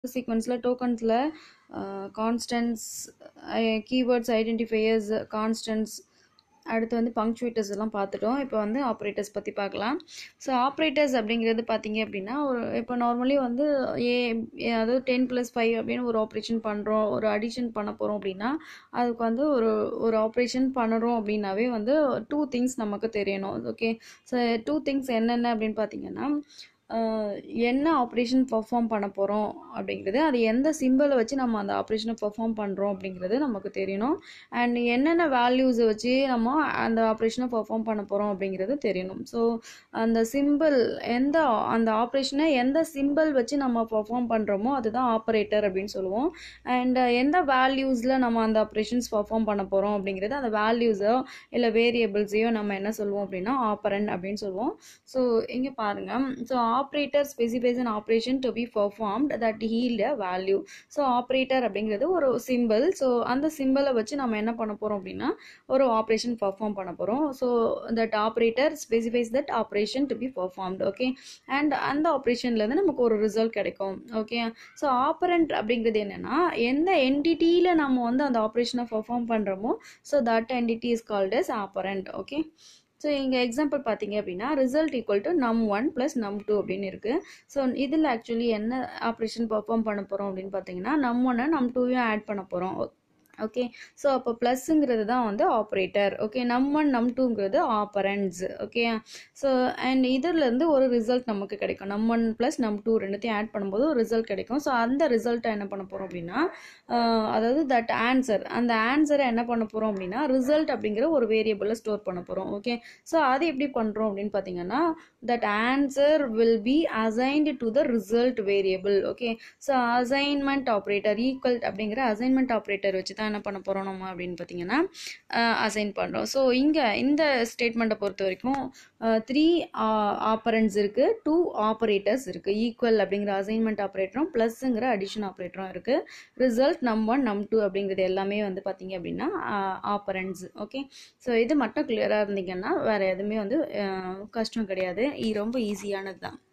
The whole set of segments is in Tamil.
சீக்வன்ஸில் டோக்கன்ஸில் கான்ஸ்டன்ஸ் கீவேர்ட்ஸ் ஐடென்டிஃபையர்ஸ் கான்ஸ்டன்ஸ் அடுத்து வந்து பங்க்சுவேட்டர்ஸ் எல்லாம் பார்த்துட்டோம் இப்போ வந்து ஆப்ரேட்டர்ஸ் பற்றி பார்க்கலாம் ஸோ ஆப்ரேட்டர்ஸ் அப்படிங்கிறது பார்த்தீங்க அப்படின்னா ஒரு இப்போ நார்மலி வந்து ஏ அதாவது டென் ப்ளஸ் ஃபைவ் அப்படின்னு ஒரு ஆப்ரேஷன் பண்ணுறோம் ஒரு அடிஷன் பண்ண போகிறோம் அப்படின்னா அதுக்கு வந்து ஒரு ஒரு ஆப்ரேஷன் பண்ணுறோம் அப்படின்னாவே வந்து டூ திங்ஸ் நமக்கு தெரியணும் ஓகே ஸோ டூ திங்ஸ் என்னென்ன அப்படின்னு பார்த்தீங்கன்னா ஆஹ் என்ன ஆப்ரேஷன் பெர்ஃபார்ம் பண்ண போகிறோம் அப்படிங்கிறது அது எந்த சிம்பிளை வச்சு நம்ம அந்த ஆப்ரேஷனை பெர்ஃபார்ம் பண்ணுறோம் அப்படிங்கிறது நமக்கு தெரியணும் அண்ட் என்னென்ன வேல்யூஸை வச்சு நம்ம அந்த ஆப்ரேஷனை பெர்ஃபார்ம் பண்ண போகிறோம் அப்படிங்கிறது தெரியணும் ஸோ அந்த சிம்பிள் எந்த அந்த ஆப்ரேஷனை எந்த சிம்பிள் வச்சு நம்ம பெர்ஃபார்ம் பண்ணுறோமோ அதுதான் ஆப்ரேட்டர் அப்படின்னு சொல்லுவோம் அண்ட் எந்த வேல்யூஸில் நம்ம அந்த ஆப்ரேஷன்ஸ் பெர்ஃபார்ம் பண்ண போகிறோம் அப்படிங்கிறது அந்த வேல்யூஸோ இல்லை வேரியபிள்ஸையோ நம்ம என்ன சொல்லுவோம் அப்படின்னா ஆப்பரண்ட் அப்படின்னு சொல்லுவோம் ஸோ இங்கே பாருங்கள் so operator specifies an operation to be performed that yield a value so operator அப்படிங்கிறது ஒரு சிம்பிள் ஸோ அந்த சிம்பிளை வச்சு நம்ம என்ன பண்ண போகிறோம் அப்படின்னா ஒரு ஆப்ரேஷன் பர்ஃபார்ம் பண்ண போகிறோம் so that operator specifies that operation to be performed okay and அந்த ஆப்ரேஷன்லேருந்து நமக்கு ஒரு ரிசல்ட் கிடைக்கும் ஓகே ஸோ ஆப்பரண்ட் அப்படிங்கிறது என்னென்னா எந்த என்டிட்டியில் நம்ம வந்து அந்த ஆப்ரேஷனை பர்ஃபார்ம் பண்ணுறோமோ so that entity is called as operand okay so இங்கே எக்ஸாம்பிள் பார்த்தீங்க அப்படின்னா result equal to num one plus num two அப்படின்னு இருக்குது ஸோ இதில் ஆக்சுவலி என்ன ஆப்ரேஷன் பர்ஃபார்ம் பண்ண போகிறோம் அப்படின்னு பார்த்தீங்கன்னா நம் ஒன்னை நம் டூவையும் ஆட் பண்ண போகிறோம் ஓகே ஸோ அப்போ ப்ளஸ்ஸுங்கிறது தான் வந்து operator okay num one num டூங்கிறது ஆப்பரண்ட்ஸ் ஓகே ஸோ அண்ட் இதிலேருந்து ஒரு ரிசல்ட் நமக்கு கிடைக்கும் num one plus num two ரெண்டுத்தையும் ஆட் பண்ணும்போது ஒரு ரிசல்ட் கிடைக்கும் ஸோ அந்த ரிசல்ட்டை என்ன பண்ண போகிறோம் அப்படின்னா ஆஹ் அதாவது தட் ஆன்சர் அந்த ஆன்சரை என்ன பண்ண போகிறோம் அப்படின்னா ரிசல்ட் அப்படிங்கிற ஒரு வேரியபிளில் ஸ்டோர் பண்ண போகிறோம் ஓகே ஸோ அது எப்படி பண்ணுறோம் அப்படின்னு பார்த்தீங்கன்னா that answer will be assigned to the result variable okay so assignment operator equal அப்படிங்கிற அசைன்மெண்ட் ஆப்ரேட்டர் வச்சு தான் என்ன பண்ண போகிறோம் நம்ம அப்படின்னு பார்த்தீங்கன்னா அசைன் பண்ணுறோம் ஸோ இங்கே இந்த ஸ்டேட்மெண்ட்டை பொறுத்த வரைக்கும் த்ரீ ஆப்பரண்ட்ஸ் இருக்குது டூ ஆப்பரேட்டர்ஸ் இருக்குது ஈக்குவல் அப்படிங்கிற அசைன்மெண்ட் ஆப்ரேட்டரும் ப்ளஸ்ஸுங்கிற அடிஷன் ஆப்ரேட்டரும் இருக்குது ரிசல்ட் நம் ஒன் நம் டூ அப்படிங்கிறது எல்லாமே வந்து பார்த்தீங்க அப்படின்னா ஆப்பரண்ட்ஸ் ஓகே ஸோ இது மட்டும் கிளியராக இருந்தீங்கன்னா வேறு எதுவுமே வந்து அஹ், கஷ்டம் கிடையாது இ- ரொம்ப ஈஸியானது தான்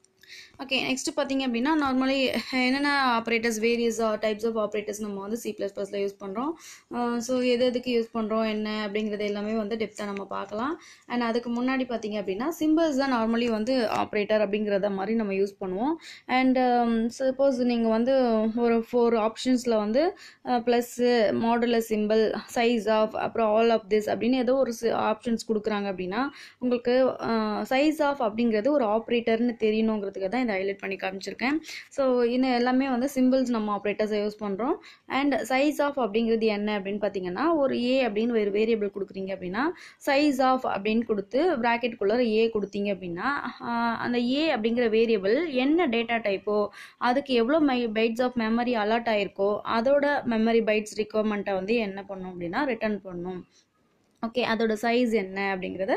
ஓகே நெக்ஸ்ட் பார்த்தீங்க அப்படின்னா நார்மலி என்னென்ன operators various types of operators நம்ம வந்து சி ப்ளஸ் ப்ளஸில் யூஸ் பண்ணுறோம் ஸோ எது எதுக்கு யூஸ் பண்ணுறோம் என்ன அப்படிங்கிறது எல்லாமே வந்து டெப்த்தாக நம்ம பார்க்கலாம் அண்ட் அதுக்கு முன்னாடி பார்த்தீங்க அப்படின்னா சிம்பிள்ஸ் தான் நார்மலி வந்து ஆப்ரேட்டர் அப்படிங்கிறத மாதிரி நம்ம யூஸ் பண்ணுவோம் அண்ட் சப்போஸ் நீங்கள் வந்து ஒரு ஃபோர் ஆப்ஷன்ஸில் வந்து plus modular symbol size of அப்புறம் ஆல் ஆஃப் திஸ் அப்படின்னு ஏதோ ஒரு ஆப்ஷன்ஸ் கொடுக்குறாங்க அப்படின்னா உங்களுக்கு சைஸ் ஆஃப் அப்படிங்கிறது ஒரு ஆப்ரேட்டர்னு தெரியணுங்கிறதுக்கு தான் இதை ஹைலைட் பண்ணி காமிச்சிருக்கேன் ஸோ இது எல்லாமே வந்து சிம்பிள்ஸ் நம்ம ஆப்ரேட்டர்ஸை யூஸ் பண்ணுறோம் அண்ட் சைஸ் ஆஃப் அப்படிங்கிறது என்ன அப்படின்னு பார்த்தீங்கன்னா ஒரு ஏ அப்படின்னு ஒரு வேரியபிள் கொடுக்குறீங்க அப்படின்னா சைஸ் ஆஃப் அப்படின்னு கொடுத்து ப்ராக்கெட்டுக்குள்ளே ஏ கொடுத்தீங்க அப்படின்னா ஆஹ் அந்த ஏ அப்படிங்கிற வேரியபிள் என்ன டேட்டா டைப்போ அதுக்கு எவ்வளோ மை பைட்ஸ் ஆஃப் மெமரி அலாட் ஆயிருக்கோ அதோட மெமரி பைட்ஸ் ரிக்குவயர்மெண்ட்டை வந்து என்ன பண்ணும் அப்படின்னா ரிட்டர்ன் பண்ணும் ஓகே அதோட சைஸ் என்ன அப்படிங்கிறத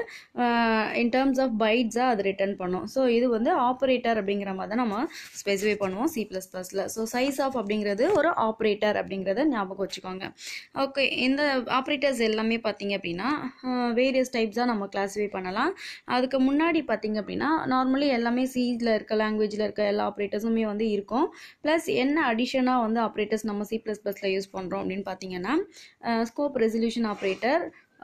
இன் டேர்ம்ஸ் ஆஃப் பைட்ஸாக அது ரிட்டர்ன் பண்ணும் ஸோ இது வந்து ஆப்ரேட்டர் அப்படிங்கிற மாதிரி தான் நம்ம ஸ்பெசிஃபை பண்ணுவோம் சி ப்ளஸ் ப்ளஸில் ஸோ சைஸ் ஆஃப் அப்படிங்கிறது ஒரு ஆப்ரேட்டர் அப்படிங்கிறத ஞாபகம் வச்சுக்கோங்க ஓகே இந்த ஆப்ரேட்டர்ஸ் எல்லாமே பார்த்தீங்க அப்படின்னா வேரியஸ் டைப்ஸாக நம்ம கிளாஸிஃபை பண்ணலாம் அதுக்கு முன்னாடி பார்த்தீங்க அப்படின்னா நார்மலி எல்லாமே சியில் இருக்க லாங்குவேஜில் இருக்க எல்லா ஆப்ரேட்டர்ஸுமே வந்து இருக்கும் ப்ளஸ் என்ன அடிஷனாக வந்து ஆப்ரேட்டர்ஸ் நம்ம சி ப்ளஸ் ப்ளஸில் யூஸ் பண்ணுறோம் அப்படின்னு பார்த்தீங்கன்னா scope resolution operator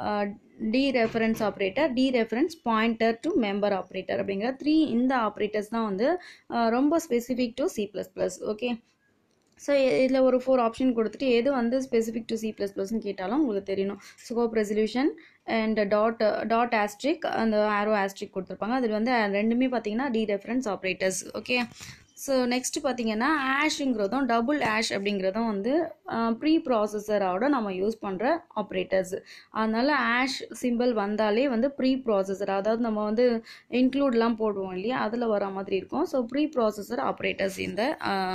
dereference operator dereference pointer to member operator அப்படிங்கிற த்ரீ இந்த ஆப்ரேட்டர்ஸ் தான் வந்து அஹ், ரொம்ப specific to C plus plus okay so இதில் ஒரு ஃபோர் ஆப்ஷன் கொடுத்துட்டு எது வந்து ஸ்பெசிஃபிக் டு சி ப்ளஸ் ப்ளஸ்னு கேட்டாலும் உங்களுக்கு தெரியணும் scope resolution and dot dot asterisk அந்த ஆரோ ஆஸ்ட்ரிக் கொடுத்துருப்பாங்க அதில் வந்து ரெண்டுமே பார்த்தீங்கன்னா dereference operators okay so next பார்த்தீங்கன்னா ஆஷுங்கிறதும் டபுள் ஆஷ் அப்படிங்கிறதும் வந்து ப்ரீ ப்ராசஸரோட நம்ம யூஸ் பண்ணுற ஆப்ரேட்டர்ஸ் அதனால ஆஷ் சிம்பிள் வந்தாலே வந்து ப்ரீ ப்ராசஸர் அதாவது நம்ம வந்து இன்க்ளூட்லாம் போடுவோம் இல்லையா அதில் வர மாதிரி இருக்கும் ஸோ ப்ரீ ப்ராசஸர் ஆப்ரேட்டர்ஸ் இந்த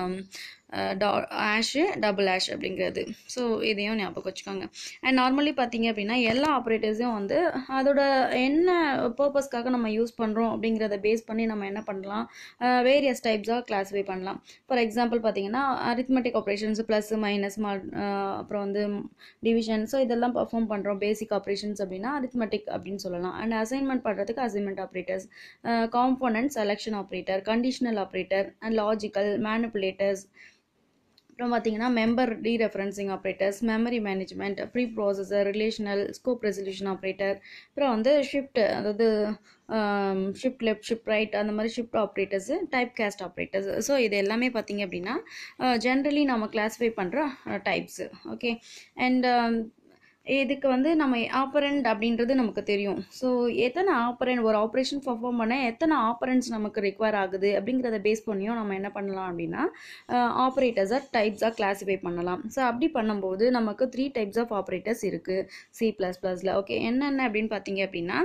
ஆஷு டபுள் ஆஷ் அப்படிங்கிறது ஸோ இதையும் ஞாபகம் வச்சுக்கோங்க அண்ட் நார்மலி பார்த்தீங்க அப்படின்னா எல்லா ஆப்ரேட்டர்ஸையும் வந்து அதோட என்ன பர்பஸ்க்காக நம்ம யூஸ் பண்ணுறோம் அப்படிங்கிறத பேஸ் பண்ணி நம்ம என்ன பண்ணலாம் வேரியஸ் டைப்ஸாக கிளாஸிஃபை பண்ணலாம் ஃபார் எக்ஸாம்பிள் பார்த்தீங்கன்னா அரித்மெட்டிக் ஆப்ரேஷன்ஸ் ப்ளஸ் மைனஸ் அப்புறம் வந்து டிவிஷன் ஸோ இதெல்லாம் பர்ஃபார்ம் பண்ணுறோம் பேசிக் ஆப்ரேஷன்ஸ் அப்படின்னா அரித்மெட்டிக் அப்படின்னு சொல்லலாம் அண்ட் அசைன்மெண்ட் பண்ணுறதுக்கு assignment operators component selection operator conditional operator and logical manipulators அப்புறம் பார்த்தீங்கன்னா member dereferencing operators memory management preprocessor relational scope resolution operator அப்புறம் வந்து ஷிஃப்ட் அதாவது ஷிஃப்ட் லெஃப்ட் ஷிஃப்ட் ரைட் அந்த மாதிரி shift operators type cast operators so இது எல்லாமே பார்த்தீங்க அப்படின்னா ஜென்ரலி நம்ம கிளாஸிஃபை பண்ணுற டைப்ஸு ஓகே அண்ட் இதுக்கு வந்து நம்ம ஆப்பரண்ட் அப்படின்றது நமக்கு தெரியும் ஸோ எத்தனை ஆப்பரண்ட் ஒரு ஆப்ரேஷன் பர்ஃபார்ம் பண்ண எத்தனை ஆப்பரண்ட்ஸ் நமக்கு ரிக்வயர் ஆகுது அப்படிங்கிறத பேஸ் பண்ணியும் நம்ம என்ன பண்ணலாம் அப்படின்னா ஆப்ரேட்டர்ஸாக டைப்ஸாக கிளாஸிஃபை பண்ணலாம் ஸோ அப்படி பண்ணும்போது நமக்கு த்ரீ டைப்ஸ் ஆஃப் ஆப்ரேட்டர்ஸ் இருக்குது சி ப்ளஸ் ப்ளஸில் ஓகே என்னென்ன அப்படின்னு பார்த்தீங்க அப்படின்னா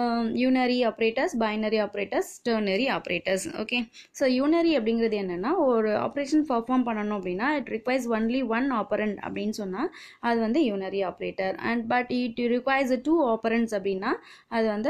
unary operators binary operators ternary operators okay so unary அப்படிங்கிறது என்னென்னா ஒரு ஆப்ரேஷன் பர்ஃபார்ம் பண்ணணும் அப்படின்னா it requires only one operand அப்படின்னு சொன்னால் அது வந்து unary operator and but it requires two operands அப்படின்னா அது வந்து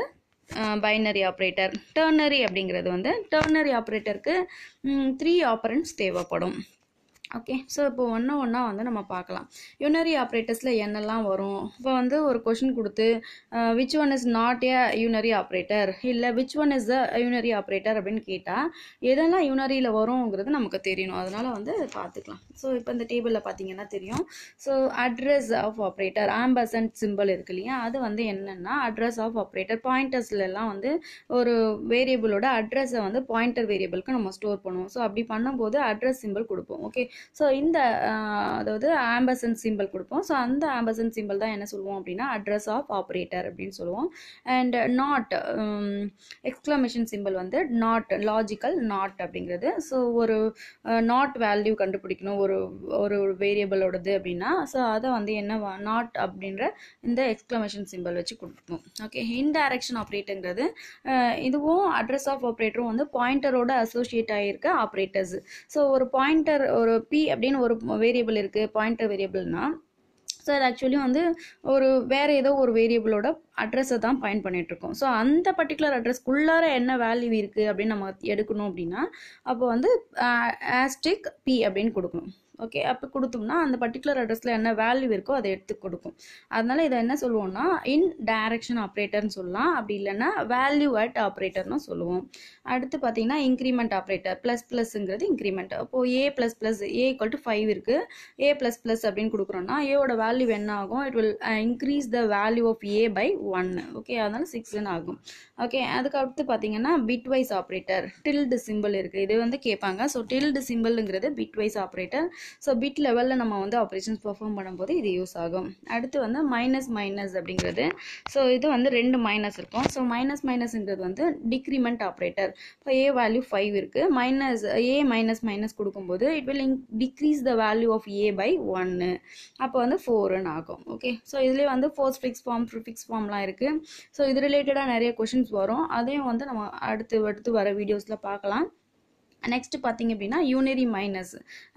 பைனரி ஆப்ரேட்டர் டர்னரி அப்படிங்கிறது வந்து டர்னரி ஆப்ரேட்டருக்கு த்ரீ ஆப்பரண்ட்ஸ் தேவைப்படும் ஓகே ஸோ இப்போ ஒன்றா ஒன்றா வந்து நம்ம பார்க்கலாம் யூனரி ஆப்ரேட்டர்ஸில் என்னெல்லாம் வரும் இப்போ வந்து ஒரு கொஷின் கொடுத்து which one is not a unary operator இல்லை which one is the unary operator அப்படின்னு கேட்டால் எதெல்லாம் யூனரியில் வருங்கிறது நமக்கு தெரியணும் அதனால் வந்து பார்த்துக்கலாம் ஸோ இப்போ இந்த டேபிளில் பார்த்தீங்கன்னா தெரியும் so address of operator ampersand symbol இருக்கு இல்லையா அது வந்து என்னென்னா அட்ரஸ் ஆஃப் ஆப்ரேட்டர் பாயிண்டர்ஸ்லாம் வந்து ஒரு வேரியபிளோட அட்ரஸை வந்து பாயிண்டர் வேரியபிளுக்கு நம்ம ஸ்டோர் பண்ணுவோம் ஸோ அப்படி பண்ணும்போது அட்ரஸ் சிம்பிள் கொடுப்போம் ஓகே ஸோ இந்த அதாவது ஆம்பசன் சிம்பிள் கொடுப்போம் ஸோ அந்த ஆம்பசன் சிம்பிள் தான் என்ன சொல்லுவோம் அப்படின்னா அட்ரஸ் ஆஃப் ஆப்ரேட்டர் அப்படின்னு சொல்லுவோம் அண்ட் நாட் எக்ஸ்க்ளமேஷன் சிம்பிள் வந்து நாட் லாஜிக்கல் நாட் அப்படிங்கிறது ஸோ ஒரு நாட் வேல்யூ கண்டுபிடிக்கணும் ஒரு ஒரு வேரியபிளோடது அப்படின்னா ஸோ அதை வந்து என்ன நாட் அப்படின்ற இந்த எக்ஸ்க்ளமேஷன் சிம்பிள் வச்சு கொடுக்கணும் ஓகே இன்டைரக்ஷன் ஆப்ரேட்டுங்கிறது இதுவும் அட்ரஸ் ஆஃப் ஆப்ரேட்டரும் வந்து பாயிண்டரோட அசோசியேட் ஆகியிருக்க ஆப்ரேட்டர்ஸ் ஸோ ஒரு பாயிண்டர் ஒரு பி அப்படின்னு ஒரு வேரியபிள் இருக்குது பாயிண்டர் வேரியபிள்னா ஸோ அது ஆக்சுவலி வந்து ஒரு வேறு ஏதோ ஒரு வேரியபிளோட அட்ரஸை தான் பயன் பண்ணிகிட்ருக்கோம் ஸோ அந்த பர்டிகுலர் அட்ரஸ்க்குள்ளார என்ன வேல்யூ இருக்குது அப்படின்னு நம்ம எடுக்கணும் அப்படின்னா அப்போ வந்து ஆஸ்டிக் பி அப்படின்னு கொடுக்கணும் ஓகே அப்போ கொடுத்தோம்னா அந்த பர்டிகுலர் அட்ரஸில் என்ன வேல்யூ இருக்கோ அதை எடுத்து கொடுக்கும் அதனால இதை என்ன சொல்லுவோம்னா இன் டைரக்ஷன் ஆப்ரேட்டர்னு சொல்லலாம் அப்படி இல்லைன்னா வேல்யூ அட் ஆப்ரேட்டர்னு சொல்லுவோம் அடுத்து பார்த்தீங்கன்னா இன்க்ரிமெண்ட் ஆப்ரேட்டர் ப்ளஸ் ப்ளஸ்ங்கிறது இன்க்ரிமெண்ட் அப்போது A plus plus A equal to five இருக்குது ஏ ப்ளஸ் ப்ளஸ் அப்படின்னு கொடுக்குறோன்னா ஏவோட வேல்யூ என்ன ஆகும் it will increase the value of A by ஒன்று ஓகே அதனால சிக்ஸ்ன்னு ஆகும் ஓகே அதுக்கு அடுத்து பார்த்தீங்கன்னா பிட்வைஸ் ஆப்ரேட்டர் டில்டு சிம்பிள் இருக்குது இது வந்து கேட்பாங்க ஸோ டில்டு சிம்பிள்ங்கிறது பிட்வைஸ் ஆப்ரேட்டர் ஸோ பிட் லெவலில் நம்ம வந்து ஆப்ரேஷன்ஸ் பர்ஃபார்ம் பண்ணும்போது இது யூஸ் ஆகும் அடுத்து வந்து மைனஸ் மைனஸ் அப்படிங்கிறது ஸோ இது வந்து ரெண்டு மைனஸ் இருக்கும் ஸோ மைனஸ் மைனஸ்ங்கிறது வந்து டிக்ரிமெண்ட் ஆப்ரேட்டர் இப்போ ஏ வேல்யூ ஃபைவ் இருக்குது மைனஸ் ஏ மைனஸ் மைனஸ் கொடுக்கும்போது it will decrease the value of A by ஒன்று அப்போ வந்து ஃபோருன்னு ஆகும் ஓகே ஸோ இதுலேயே வந்து ஃபோர்ஸ் ஃபிக்ஸ் ஃபார்ம் ஃபிக்ஸ் ஃபார்ம்லாம் இருக்குது ஸோ இது ரிலேட்டடாக நிறைய கொஷின்ஸ் வரும் அதையும் வந்து நம்ம அடுத்து அடுத்து வர வீடியோஸில் பார்க்கலாம் நெக்ஸ்ட் பார்த்தீங்க அப்படின்னா யூனரி மைனஸ்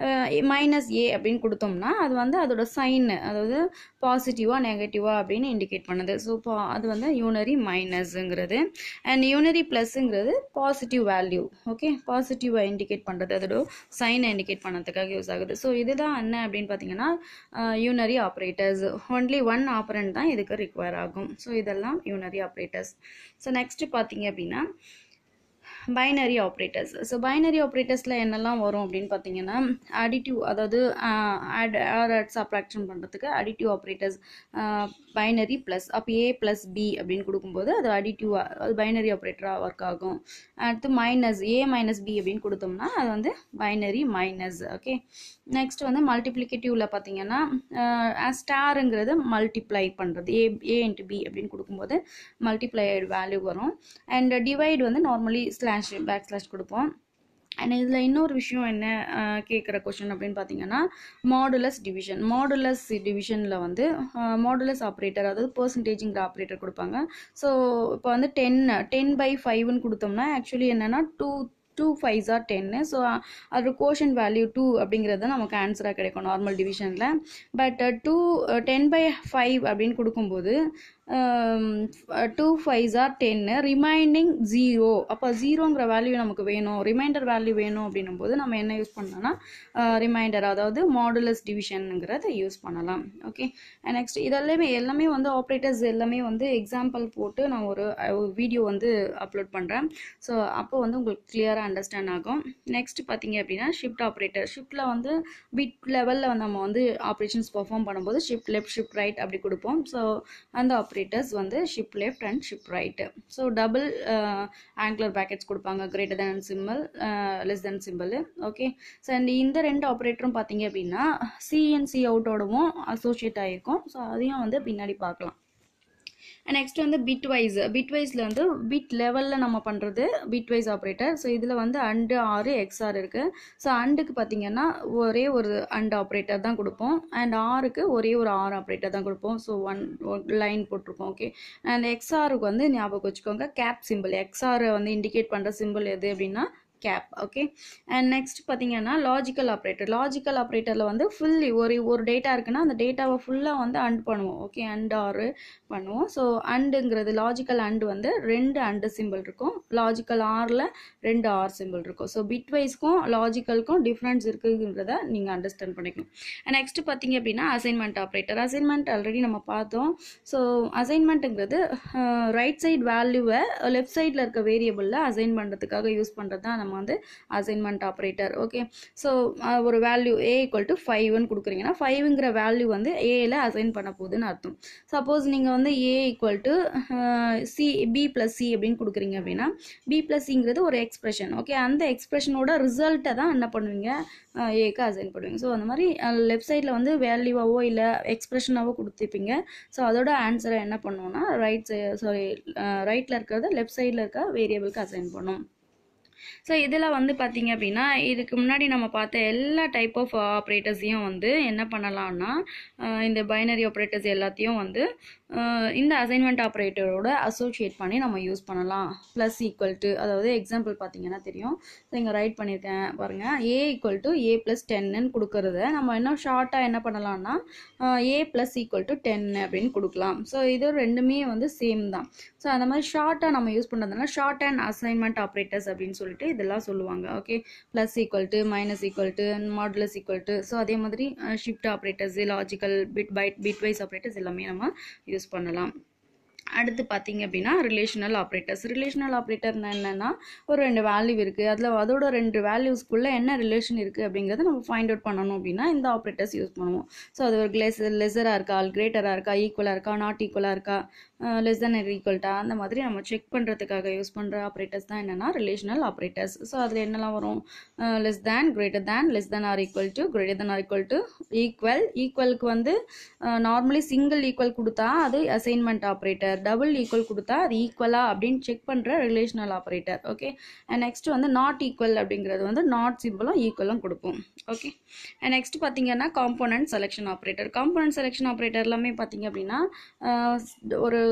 மைனஸ் ஏ அப்படின்னு கொடுத்தோம்னா அது வந்து அதோட சைன் அதாவது பாசிட்டிவாக நெகட்டிவாக அப்படின்னு இண்டிகேட் பண்ணுது ஸோ அது வந்து யூனரி மைனஸ்ங்கிறது அண்ட் யூனரி ப்ளஸ்ங்கிறது பாசிட்டிவ் வேல்யூ ஓகே பாசிட்டிவாக இண்டிகேட் பண்ணுறது அதோட சைனை இண்டிகேட் பண்ணதுக்காக யூஸ் ஆகுது ஸோ இதுதான் என்ன அப்படின்னு பார்த்தீங்கன்னா unary operators only one operand தான் இதுக்கு ரிக்வயர் ஆகும் ஸோ இதெல்லாம் யூனரி ஆப்ரேட்டர்ஸ் ஸோ நெக்ஸ்ட் பார்த்தீங்க அப்படின்னா பைனரி ஆப்ரேட்டர்ஸ் ஸோ பைனரி ஆப்ரேட்டர்ஸில் என்னெல்லாம் வரும் அப்படின்னு பார்த்தீங்கன்னா அடிட்டிவ் அதாவது ஆட் ஆர் அட் சப்ராக்ஷன் பண்ணுறதுக்கு அடிட்டிவ் ஆப்ரேட்டர்ஸ் பைனரி ப்ளஸ் அப்போ ஏ ப்ளஸ் பி அப்படின்னு கொடுக்கும்போது அது அடிட்டிவ் அது பைனரி ஆப்ரேட்டராக ஒர்க் ஆகும் அடுத்து மைனஸ் ஏ மைனஸ் பி அப்படின்னு கொடுத்தோம்னா அது வந்து பைனரி மைனஸ் ஓகே நெக்ஸ்ட் வந்து மல்டிப்ளிகேட்டிவில் பார்த்தீங்கன்னா ஸ்டாருங்கிறது மல்டிப்ளை பண்ணுறது ஏ ஏ இன்ட்டு பி அப்படின்னு கொடுக்கும்போது மல்டிப்ளைடு வேல்யூ வரும் அண்ட் டிவைட் வந்து நார்மலி ஸ்லாஷ் பேக் ஸ்லாஷ் கொடுப்போம் அண்ட் இதில் இன்னொரு விஷயம் என்ன கேட்குற கொஷின் அப்படின்னு பார்த்தீங்கன்னா மாடுலஸ் டிவிஷன் மாடுலஸ் டிவிஷனில் வந்து மாடுலஸ் ஆப்ரேட்டர் அதாவது பர்சன்டேஜுங்கிற ஆப்ரேட்டர் கொடுப்பாங்க ஸோ இப்போ வந்து டென் டென் பை ஃபைவ்னு கொடுத்தோம்னா ஆக்சுவலி என்னென்னா டூ டூ ஃபைவ் ஆர் டென்னு ஸோ அது கோஷன் வேல்யூ டூ அப்படிங்கிறது தான் நமக்கு ஆன்சராக கிடைக்கும் நார்மல் டிவிஷனில் but two ten by five அப்படின்னு கொடுக்கும்போது டூ ஃபைவ் ஆர் டென்னு ரிமைனிங் ஜீரோ அப்போ ஜீரோங்கிற வேல்யூ நமக்கு வேணும் ரிமைண்டர் வேல்யூ வேணும் அப்படின்னும் போது நம்ம என்ன யூஸ் பண்ணலாம்னா ரிமைண்டர் அதாவது மாடுலஸ் டிவிஷனுங்கிறத யூஸ் பண்ணலாம் ஓகே நெக்ஸ்ட் இதெல்லாமே எல்லாமே வந்து ஆப்ரேட்டர்ஸ் எல்லாமே வந்து எக்ஸாம்பிள் போட்டு நான் ஒரு வீடியோ வந்து அப்லோட் பண்ணுறேன் ஸோ அப்போ வந்து உங்களுக்கு கிளியராக அண்டர்ஸ்டாண்ட் ஆகும் நெக்ஸ்ட் பார்த்தீங்க அப்படின்னா ஷிஃப்ட் ஆப்ரேட்டர் ஷிஃப்ட்டில் வந்து பிட் லெவலில் வந்து நம்ம வந்து ஆப்ரேஷன்ஸ் பெர்ஃபார்ம் பண்ணும்போது ஷிஃப்ட் லெஃப்ட் ஷிஃப்ட் ரைட் அப்படி கொடுப்போம் ஸோ அந்த ஆப்ரேட்டர்ஸ் வந்து shift left and shift right so double angular brackets கொடுப்பாங்க greater than symbol less than symbol okay so and இந்த ரெண்டு ஆப்ரேட்டரும் பார்த்தீங்க அப்படின்னா சிஎன்சி அவுட்டோடவும் அசோசியேட் ஆகிருக்கும் ஸோ அதையும் வந்து பின்னாடி பார்க்கலாம் நெக்ஸ்ட் வந்து பிட் வைஸ் பிட் வைஸில் வந்து பிட் லெவலில் நம்ம பண்ணுறது பிட் வைஸ் ஆப்ரேட்டர் ஸோ இதில் வந்து அண்டு ஆறு எக்ஸ்ஆர் இருக்குது ஸோ அண்டுக்கு பார்த்தீங்கன்னா ஒரே ஒரு அண்ட் ஆப்ரேட்டர் தான் கொடுப்போம் அண்ட் ஆருக்கு ஒரே ஒரு ஆர் ஆப்ரேட்டர் தான் கொடுப்போம் ஸோ ஒன் லைன் போட்டிருப்போம் ஓகே அண்ட் எக்ஸ்ஆருக்கு வந்து ஞாபகம் வச்சுக்கோங்க கேப் சிம்பிள் எக்ஸ்ஆரை வந்து இண்டிகேட் பண்ணுற சிம்பிள் எது அப்படின்னா கேப் ஓகே அண்ட் நெக்ஸ்ட் பார்த்தீங்கன்னா லாஜிக்கல் ஆப்ரேட்டர் லாஜிக்கல் ஆப்ரேட்டரில் வந்து ஃபுல்லி ஒரு ஒரு டேட்டா இருக்குன்னா அந்த டேட்டாவை ஃபுல்லாக வந்து அண்ட் பண்ணுவோம் ஓகே அண்ட் ஆர் பண்ணுவோம் ஸோ அண்டுங்கிறது லாஜிக்கல் அண்டு வந்து ரெண்டு அண்டு சிம்பிள் இருக்கும் லாஜிக்கல் ஆரில் ரெண்டு ஆர் சிம்பிள் இருக்கும் ஸோ பிட் வைஸ்க்கும் லாஜிக்கலுக்கும் டிஃப்ரென்ஸ் இருக்குங்கிறத நீங்கள் அண்டர்ஸ்டாண்ட் பண்ணிக்கணும் நெக்ஸ்ட் பார்த்தீங்க அப்படின்னா அசைன்மெண்ட் ஆப்ரேட்டர் அசைன்மெண்ட் ஆல்ரெடி நம்ம பார்த்தோம் ஸோ அசைன்மெண்ட்டுங்கிறது ரைட் சைடு வேல்யூவை லெஃப்ட் சைடில் இருக்க வேரியபிளில் அசைன் பண்ணுறதுக்காக யூஸ் பண்ணுறது தான் நம்ம வந்து அசைன்மெண்ட் ஆப்ரேட்டர் ஓகே ஸோ ஒரு வேல்யூ ஏ ஈக்குவல் டு ஃபைவ்னு கொடுக்குறீங்கன்னா ஃபைவ்ங்கிற வேல்யூ வந்து ஏல அசைன் பண்ண போகுதுன்னு அர்த்தம் சப்போஸ் நீங்கள் வந்து A equal to C B plus C அப்படின்னு கொடுக்குறீங்க அப்படின்னா பி ப்ளஸ் சிங்கிறது ஒரு எக்ஸ்பிரஷன் ஓகே அந்த எக்ஸ்பிரஷனோட ரிசல்ட்டை தான் என்ன பண்ணுவீங்க ஏக்கு அசைன் பண்ணுவீங்க ஸோ அந்த மாதிரி லெஃப்ட் சைடில் வந்து வேல்யூவாவோ இல்லை எக்ஸ்பிரஷனாவோ கொடுத்துப்பீங்க ஸோ அதோட ஆன்சரை என்ன பண்ணுவோம்னா ரைட் சாரி ரைட்டில் இருக்கிறத லெஃப்ட் சைடில் இருக்க வேரியபிளுக்கு அசைன் பண்ணும் ஸோ இதில் வந்து பார்த்தீங்க அப்படின்னா இதுக்கு முன்னாடி நம்ம பார்த்த எல்லா டைப் ஆஃப் ஆப்ரேட்டர்ஸையும் வந்து என்ன பண்ணலாம்னா இந்த பைனரி ஆப்ரேட்டர்ஸ் எல்லாத்தையும் வந்து இந்த அசைன்மெண்ட் ஆப்ரேட்டரோட அசோசியேட் பண்ணி நம்ம யூஸ் பண்ணலாம் ப்ளஸ் ஈக்குவல் டு அதாவது எக்ஸாம்பிள் பார்த்தீங்கன்னா தெரியும் ஸோ இங்கே ரைட் பண்ணியிருக்கேன் பாருங்கள் A equal to A plus டென்னு கொடுக்கறத நம்ம இன்னும் ஷார்ட்டாக என்ன பண்ணலாம்னா A plus equal to ten அப்படின்னு கொடுக்கலாம் ஸோ இது ரெண்டுமே வந்து சேம் தான் ஸோ அந்த மாதிரி ஷார்ட்டாக நம்ம யூஸ் பண்ணுறதுனால ஷார்ட் அண்ட் அசைன்மெண்ட் ஆப்ரேட்டர்ஸ் அப்படின்னு சொல்லிட்டு இதெல்லாம் சொல்லுவாங்க okay plus equal to minus equal to modulus equal to so அதே மாதிரி shift operators logical bit byte bitwise operators எல்லாமே நம்ம யூஸ் பண்ணலாம் அடுத்து பார்த்தீங்க அப்படின்னா ரிலேஷனல் ஆப்ரேட்டர்ஸ் ரிலேஷனல் ஆப்ரேட்டர்னா என்னென்னா ஒரு ரெண்டு வேல்யூ இருக்குது அதில் அதோட ரெண்டு வேல்யூஸ்க்குள்ளே என்ன ரிலேஷன் இருக்குது அப்படிங்கிறத நம்ம ஃபைண்ட் அவுட் பண்ணணும் அப்படின்னா இந்த ஆப்ரேட்டர்ஸ் யூஸ் பண்ணுவோம் ஸோ அது ஒரு கிளேஸ் லெஸராக இருக்கா கிரேட்டராக இருக்கா ஈக்குவலாக இருக்கா நாட் ஈக்குவலாக இருக்கா லெஸ் தென் ஈக்குவல்ட்டா அந்த மாதிரி நம்ம செக் பண்ணுறதுக்காக யூஸ் பண்ணுற ஆப்ரேட்டர்ஸ் தான் என்னென்னா ரிலேஷனல் ஆப்ரேட்டர்ஸ் ஸோ அதில் என்னெல்லாம் வரும் less than greater than less than or equal to greater than or equal to equal ஈக்குவலுக்கு வந்து நார்மலி சிங்கிள் ஈக்குவல் கொடுத்தா அது அசைன்மெண்ட் ஆப்ரேட்டர் டபுள் ஈக்குவல் கொடுத்தா அது ஈக்குவலா அப்படின்னு செக் பண்ணுற relational operator okay and next வந்து நாட் ஈக்குவல் அப்படிங்கிறது வந்து நாட் சிம்பிளும் ஈக்குவலும் கொடுப்போம் ஓகே அண்ட் நெக்ஸ்ட் பார்த்தீங்கன்னா component selection operator component selection operator எல்லாமே பார்த்தீங்க அப்படின்னா ஒரு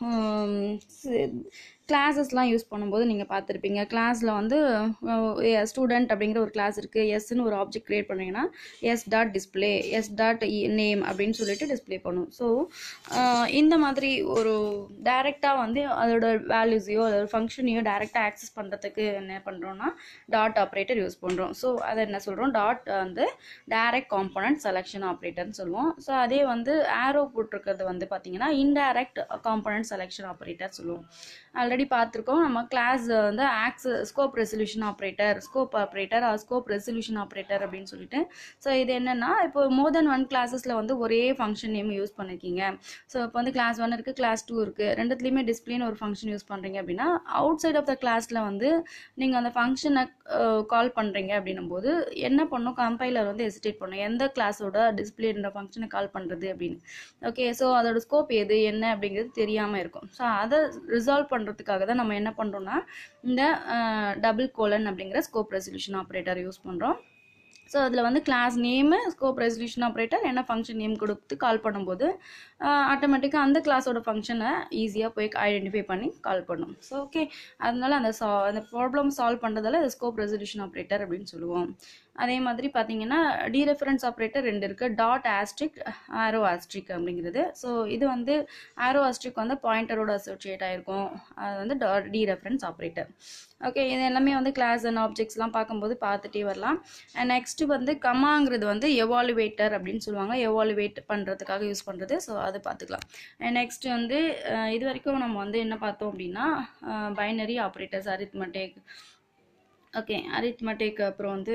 கிளாஸஸ்லாம் யூஸ் பண்ணும்போது நீங்கள் பார்த்துருப்பீங்க கிளாஸில் வந்து ஸ்டூடெண்ட் அப்படிங்கிற ஒரு கிளாஸ் இருக்குது எஸ்ன்னு ஒரு ஆப்ஜெக்ட் க்ரியேட் பண்ணீங்கன்னா S dot display S dot name அப்படின்னு சொல்லிட்டு டிஸ்பிளே பண்ணும் ஸோ இந்த மாதிரி ஒரு டைரெக்டாக வந்து அதோட வேல்யூஸையோ அதோட ஃபங்க்ஷனையோ டைரெக்டாக ஆக்சஸ் பண்ணுறதுக்கு என்ன பண்ணுறோம்னா டாட் ஆப்ரேட்டர் யூஸ் பண்ணுறோம் ஸோ அதை என்ன சொல்கிறோம் டாட் வந்து டைரக்ட் காம்போனன்ட் செலெக்ஷன் ஆப்ரேட்டர்னு சொல்லுவோம் ஸோ அதே வந்து ஆரோ போட்டிருக்கிறது வந்து பார்த்தீங்கன்னா இன்டைரக்ட் காம்போனன்ட் செலெக்ஷன் ஆப்ரேட்டர் சொல்லுவோம் ஆல்ரெடி பார்த்துருக்கோம் நம்ம கிளாஸ் வந்து access scope resolution operator scope operator scope resolution operator அப்படின்னு சொல்லிட்டு ஸோ இது என்னென்னா இப்போ மோர் தென் ஒன் கிளாஸஸில் வந்து ஒரே ஃபங்க்ஷன் நேம் யூஸ் பண்ணியிருக்கீங்க ஸோ இப்போ வந்து கிளாஸ் ஒன் இருக்குது கிளாஸ் டூ இருக்குது ரெண்டுத்துலேயுமே டிஸ்பிளேன்னு ஒரு ஃபங்க்ஷன் யூஸ் பண்ணுறீங்க அப்படின்னா அவுட் சைட் ஆஃப் த கிளாஸில் வந்து நீங்கள் அந்த ஃபங்க்ஷனை கால் பண்ணுறீங்க அப்படின்னும் போது என்ன பண்ணும் கம்பைலர் வந்து எசிடேட் பண்ணும் எந்த கிளாஸோட டிஸ்பிளேன்ற ஃபங்க்ஷனை கால் பண்ணுறது அப்படின்னு ஓகே ஸோ அதோட ஸ்கோப் எது என்ன அப்படிங்கிறது தெரியாமல் இருக்கும் ஸோ அதை ரிசால்வ் பண்ணுறதுக்காக தான் நம்ம என்ன பண்ணுறோம்னா இந்த டபுள் கோலன் அப்படிங்கிற ஸ்கோப் ரெசல்யூஷன் ஆப்ரேட்டர் யூஸ் பண்ணுறோம் ஸோ அதில் வந்து class name scope resolution operator என்ன ஃபங்க்ஷன் நேம் கொடுத்து கால் பண்ணும்போது ஆட்டோமேட்டிக்காக அந்த கிளாஸோட ஃபங்க்ஷனை ஈஸியாக போய் ஐடென்டிஃபை பண்ணி கால் பண்ணும் ஸோ ஓகே அதனால அந்த சா அந்த ப்ராப்ளம் சால்வ் பண்ணுறதால அது ஸ்கோப் ரெசல்யூஷன் ஆப்ரேட்டர் அப்படின்னு சொல்லுவோம் அதே மாதிரி பார்த்தீங்கன்னா டீரெஃபரன்ஸ் ஆப்ரேட்டர் ரெண்டு இருக்குது டாட் ஆஸ்ட்ரிக் ஆரோ ஆஸ்ட்ரிக் அப்படிங்கிறது ஸோ இது வந்து ஆரோ ஆஸ்ட்ரிக் வந்து பாயிண்டரோட அசோசியேட் ஆகிருக்கும் அது வந்து டீரெஃபரன்ஸ் ஆப்ரேட்டர் ஓகே இது எல்லாமே வந்து கிளாஸ் அண்ட் ஆப்ஜெக்ட்ஸ்லாம் பார்க்கும்போது பார்த்துட்டே வரலாம் அண்ட் நெக்ஸ்ட்டு வந்து கமாங்கிறது வந்து எவாலுவேட்டர் அப்படின்னு சொல்லுவாங்க எவாலுவேட் பண்ணுறதுக்காக யூஸ் பண்ணுறது ஸோ அது பார்த்துக்கலாம் அண்ட் நெக்ஸ்ட் வந்து அஹ், இது வரைக்கும் நம்ம வந்து என்ன பார்த்தோம் அப்படின்னா binary operators arithmetic okay arithmetic அப்புறம் வந்து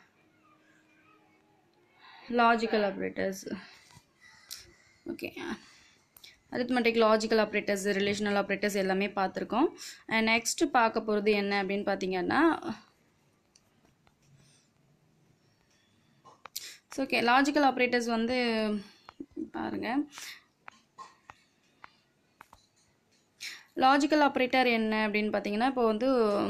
logical operators okay arithmetic logical operators relational operators எல்லாமே பார்த்துருக்கோம் அண்ட் நெக்ஸ்ட் பார்க்க போகிறது என்ன அப்படின்னு பார்த்தீங்கன்னா ஸோ ஓகே லாஜிக்கல் ஆப்ரேட்டர்ஸ் வந்து பாருங்கள் லாஜிக்கல் ஆப்ரேட்டர் என்ன அப்படின்னு பார்த்தீங்கன்னா இப்போ வந்து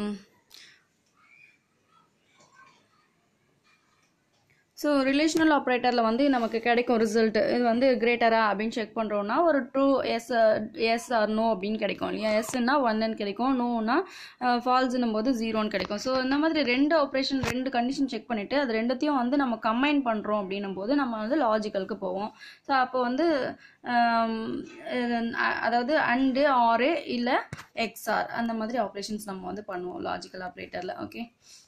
ஸோ ரிலேஷனல் ஆப்ரேட்டரில் வந்து நமக்கு கிடைக்கும் ரிசல்ட் இது வந்து கிரேட்டரா அப்படின்னு செக் பண்ணுறோன்னா ஒரு true yes yes or no அப்படின்னு கிடைக்கும் இல்லையா எஸ்ன்னா ஒன்னு கிடைக்கும் நோனா ஃபால்ஸ்னும் போது ஜீரோன்னு கிடைக்கும் ஸோ இந்த மாதிரி ரெண்டு ஆப்ரேஷன் ரெண்டு கண்டிஷன் செக் பண்ணிவிட்டு அது ரெண்டுத்தையும் வந்து நம்ம கம்பைன் பண்ணுறோம் அப்படின்னும் போது நம்ம வந்து லாஜிக்கலுக்கு போவோம் ஸோ அப்போ வந்து ஆம், இது, அ- அதாவது அண்டு ஆறு இல்லை எக்ஸ்ஆர் அந்த மாதிரி ஆப்ரேஷன்ஸ் நம்ம வந்து பண்ணுவோம் லாஜிக்கல் ஆப்ரேட்டரில் ஓகே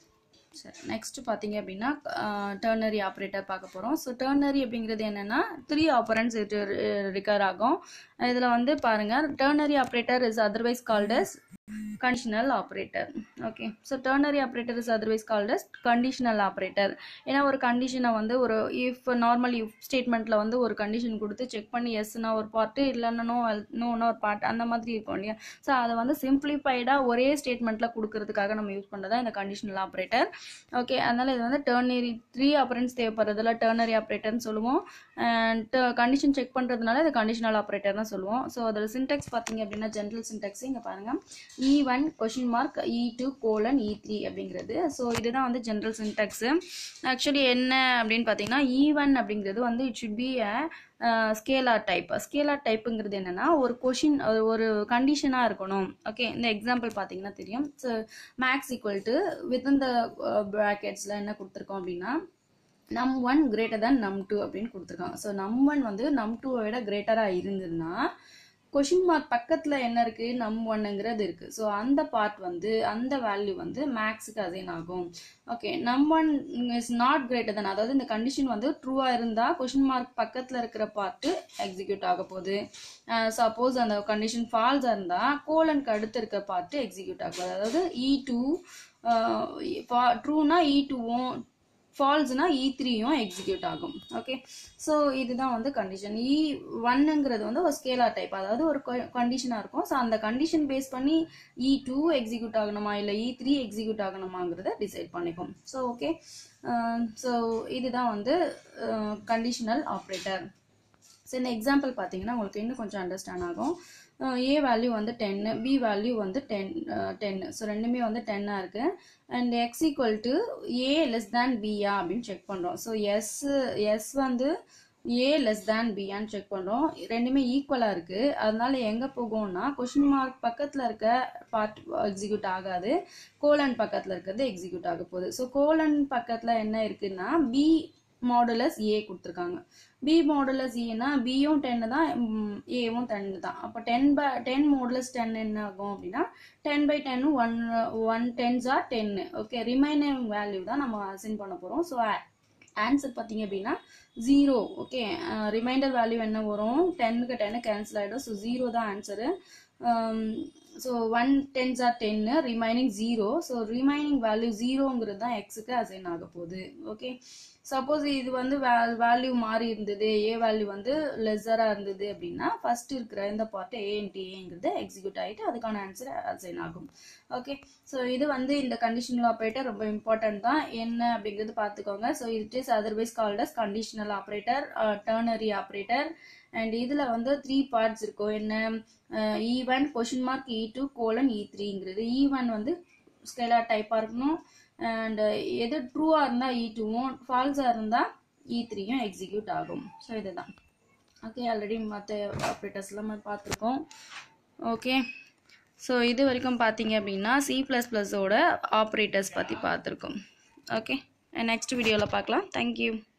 சரி நெக்ஸ்ட் பார்த்தீங்க அப்படின்னா டர்னரி ஆப்ரேட்டர் பார்க்க போகிறோம் ஸோ டர்னரி அப்படிங்கிறது என்னென்னா த்ரீ ஆப்பரன்ஸ் இது ரிகர் ஆகும் இதில் வந்து பாருங்கள் ternary operator is otherwise called as conditional operator okay so ternary operator is otherwise called as conditional operator ஏன்னா ஒரு கண்டிஷனை வந்து ஒரு இஃப் நார்மல் இஃப் ஸ்டேட்மெண்ட்டில் வந்து ஒரு கண்டிஷன் கொடுத்து செக் பண்ணி எஸ்னா ஒரு பார்ட்டு இல்லைன்னா நோ நோன்னா ஒரு பார்ட் அந்த மாதிரி இருக்கும் இல்லையா ஸோ அதை வந்து சிம்பிளிஃபைடாக ஒரே ஸ்டேட்மெண்ட்டில் கொடுக்கறதுக்காக நம்ம யூஸ் பண்ணுறதா இந்த கண்டிஷனல் ஆப்ரேட்டர் ஓகே அதனால் இது வந்து டர்னரி த்ரீ ஆப்பரன்ஸ் தேவைப்படுறதுல டர்னரி ஆப்ரேட்டர்னு சொல்லுவோம் அண்ட் கண்டிஷன் செக் பண்ணுறதுனால இது கண்டிஷனல் ஆப்ரேட்டர் தான் சொல்லுவோம் ஸோ அதோட சின்டெக்ஸ் பார்த்தீங்க அப்படின்னா ஜென்ரல் சின்டெக்ஸ் இங்கே பாருங்கள் E one question mark E two colon E three அப்படிங்கிறது ஸோ இதுதான் வந்து ஜென்ரல் சின்டெக்ஸு ஆக்சுவலி என்ன அப்படின்னு பார்த்தீங்கன்னா இ ஒன் அப்படிங்கிறது வந்து it should be a scalar type scalar டைப்புங்கிறது என்னென்னா ஒரு கொஷின் ஒரு கண்டிஷனாக இருக்கணும் ஓகே இந்த எக்ஸாம்பிள் பார்த்தீங்கன்னா தெரியும் so max equal to within the ப்ராக்கெட்ஸில் என்ன கொடுத்துருக்கோம் அப்படின்னா num one greater than num two அப்படின்னு கொடுத்துருக்காங்க ஸோ நம் ஒன் வந்து நம் டூவை விட கிரேட்டராக இருந்ததுன்னா கொஷின் மார்க் பக்கத்தில் என்ன இருக்குது நம் ஒன்னுங்கிறது இருக்குது ஸோ அந்த பார்ட் வந்து அந்த வேல்யூ வந்து மேக்ஸுக்கு அசைன் ஆகும் okay num one is not greater than அதாவது இந்த கண்டிஷன் வந்து ட்ரூவாக இருந்தால் கொஷின் மார்க் பக்கத்தில் இருக்கிற பார்ட்டு எக்ஸிக்யூட் ஆக போகுது சப்போஸ் அந்த கண்டிஷன் ஃபால்ஸாக இருந்தால் கோலனுக்கு அடுத்து இருக்க பார்ட்டு எக்ஸிக்யூட் ஆகும் அதாவது இ டூ ட்ரூனா இ டூவும் ஃபால்ஸ்னா இ த்ரீயும் எக்ஸிக்யூட் ஆகும் ஓகே ஸோ இதுதான் வந்து கண்டிஷன் இ ஒன்னுங்கிறது வந்து ஒரு ஸ்கேலார் டைப் அதாவது ஒரு கண்டிஷனாக இருக்கும் ஸோ அந்த கண்டிஷன் பேஸ் பண்ணி இ டூ எக்ஸிக்யூட் ஆகணுமா இல்லை இ த்ரீ எக்ஸிக்யூட் ஆகணுமாங்கிறத டிசைட் பண்ணிக்கும் ஸோ ஓகே ஸோ இதுதான் வந்து கண்டிஷனல் ஆப்ரேட்டர் ஸோ இந்த எக்ஸாம்பிள் பார்த்தீங்கன்னா உங்களுக்கு இன்னும் கொஞ்சம் அண்டர்ஸ்டாண்ட் ஆகும் ஏ வேல்யூ வந்து டென்னு பி வேல்யூ வந்து டென் டென்னு ஸோ ரெண்டுமே வந்து டென்னாக இருக்குது and X equal to A less than பியா அப்படின்னு செக் பண்ணுறோம் ஸோ எஸ் எஸ் வந்து ஏ லெஸ் தேன் பியான்னு செக் பண்ணுறோம் ரெண்டுமே ஈக்குவலாக இருக்குது அதனால எங்கே போகும்னா கொஷின் மார்க் பக்கத்தில் இருக்க பார்ட் எக்ஸிக்யூட் ஆகாது கோலன் பக்கத்தில் இருக்கிறது எக்ஸிக்யூட் ஆக போகுது ஸோ கோலன் பக்கத்தில் என்ன இருக்குன்னா பி மாடுலஸ் ஏ கொடுத்துருக்காங்க பி மாடுலஸ் ஏன்னா பியும் டென்னு தான் ஏவும் டென்னு தான் அப்போ ten by ten modulus ten என்ன ஆகும் அப்படின்னா டென் பை டென்னு ஒன் ஒன் டென்ஸ் ஆர் டென்னு ஓகே ரிமைனிங் வேல்யூ தான் நம்ம அசைன் பண்ண போகிறோம் ஸோ ஆன்சர் பார்த்தீங்க அப்படின்னா ஜீரோ ஓகே ரிமைண்டர் வேல்யூ என்ன வரும் டென்னுக்கு டென்னு கேன்சல் ஆகிடும் ஸோ ஜீரோ தான் answer so one tens are டென்னு remaining zero so remaining value ஜீரோங்கிறது தான் எக்ஸுக்கு அசைன் ஆக போகுது ஓகே சப்போஸ் இது வந்து வேல்யூ மாறி இருந்தது ஏ வேல்யூ வந்து லெஸராக இருந்தது அப்படின்னா ஃபர்ஸ்ட் இருக்கிற இந்த பார்ட்டு ஏஎன்டி ஏங்கிறது எக்ஸிக்யூட் ஆகிட்டு அதுக்கான ஆன்சர் அசைன் ஆகும் ஓகே ஸோ இது வந்து இந்த கண்டிஷனல் ஆப்ரேட்டர் ரொம்ப இம்பார்ட்டன்ட் தான் என்ன அப்படிங்கிறது பார்த்துக்கோங்க so it is otherwise called as conditional operator ternary operator and இதில் வந்து த்ரீ பார்ட்ஸ் இருக்கும் என்ன E one question mark E two colon E த்ரீங்கிறது இ ஒன் வந்து ஸ்கேலார் டைப்பாக இருக்கணும் அண்ட் எது ட்ரூவாக இருந்தால் இ டூவும் ஃபால்ஸாக இருந்தால் இ த்ரீயும் எக்ஸிக்யூட் ஆகும் ஸோ இதுதான் ஓகே ஆல்ரெடி மற்ற ஆப்ரேட்டர்ஸ்லாம் பார்த்துருக்கோம் ஓகே ஸோ இது வரைக்கும் பார்த்தீங்க அப்படின்னா சி ப்ளஸ் ப்ளஸோட ஆப்ரேட்டர்ஸ் பற்றி பார்த்துருக்கோம் ஓகே நெக்ஸ்ட் வீடியோவில் பார்க்கலாம் தேங்க்யூ